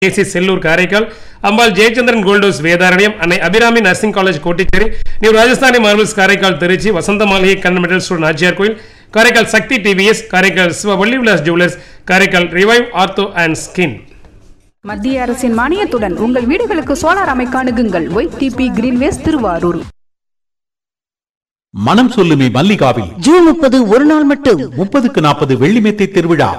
AC Sellur Karaikal Ambal Jayachandran கோல்டோஸ் Vedaranyam Annai Abirami nursing college Kottichery new Rajasthani marbles Karaikal Trichy Vasantha Maligai Kannan metal store Nachiyar Koil Karaikal Sakthi TVS Karaikal Siva Valli Vilas jewellers Karaikal revive ortho and skin மத்திய அரசின் மானியத்துடன் உங்கள் வீடுகளுக்கு சோலார் அமைக்க அணுகுங்கள் ஒய்டிபி கிரீன்வேஸ் திருவாரூர் மனம் சொல்லுமே மல்லிகாவில் ஜூன் முப்பது ஒரு நாள் மட்டும் முப்பதுக்கு நாற்பது வெள்ளிமெத்தை திருவிழா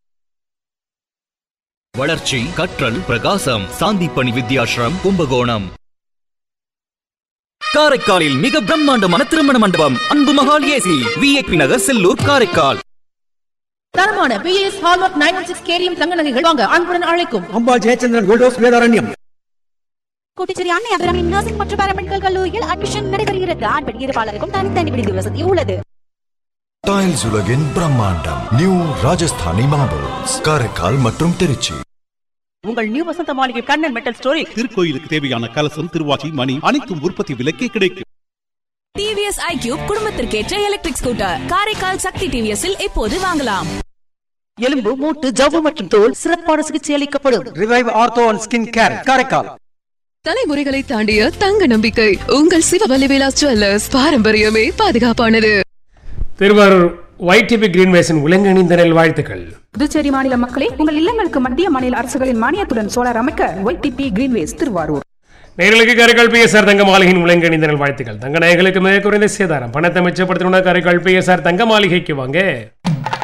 வளர்ச்சி கற்றல் பிரகாசம் சாந்திப்பணி வித்யாஸ்ரம் கும்பகோணம் காரைக்காலில் மிக பிரம்மாண்டமான திருமண மண்டபம் அன்பு மகால் ஏசி விஐபி நகர் செல்லூர் காரைக்கால் தரமான BS hallmark nine one six carat தங்க நகைகள் வாங்க அன்புடன் அழைக்கும் அம்பாள் ஜெயச்சந்திரன் கோல்டோஸ் வேதாரண்யம் கூட்டிச்சேரி அன்னை அபிராமி நர்சிங் மற்றும் பாராமெடிக்கல் கல்லூரியில் அட்மிஷன் நடைபெறுகிறது ஆண் பெண் இருப்பாளருக்கும் தனித்தனி விடுதி வசதி உள்ளது டைல்ஸ் உலகின் பிரம்மாண்டம் நியூ ராஜஸ்தானி மார்பிள்ஸ் காரைக்கால் மற்றும் திருச்சி உங்கள் நியூ வசந்த மாளிகை கண்ணன் மெட்டல் ஸ்டோரில் திருக்கோயிலுக்கு தேவையான கலசம் திருவாச்சி மணி அனைத்தும் உற்பத்தி விலைக்கே கிடைக்கும் டிவிஎஸ் ஐக்யூப் குடும்பத்திற்கேற்ற எலக்ட்ரிக் ஸ்கூட்டர் காரைக்கால் சக்தி டிவிஎஸ்ஸில் இப்போது வாங்கலாம் எலும்பு மூட்டு ஜவ்வு மற்றும் தோல் சிறப்பான சிகிச்சை அளிக்கப்படும் revive ortho and skin care Karaikal தலைமுறைகளை தாண்டிய தங்க நம்பிக்கை உங்கள் சிவவல்லி விலாஸ் ஜுவல்லர்ஸ் பாரம்பரியமே பாதுகாப்பானது திருவாரூர் ஒய்டிபி கிரீன்வேஸின் உலகணிந்த நெல் வாழ்த்துக்கள் புதுச்சேரி மாநில மக்களே உங்கள் இல்லங்களுக்கு மத்திய மாநில அரசுகளின் மானியத்துடன் சோலார் அமைக்க ஒய்டிபி கிரீன்வேஸ் திருவாரூர் நேர்களுக்கு காரைக்கால் பிஎஸ்ஆர் தங்க மாளிகையின் உலகணிந்த நெல் வாழ்த்துக்கள் தங்க நகைகளுக்கு மிக குறைந்த சேதாரம் பணத்தை மிச்சப்படுத்தணும்னா காரைக்கால் பிஎஸ்ஆர் தங்க மாளிகைக்கு வாங்க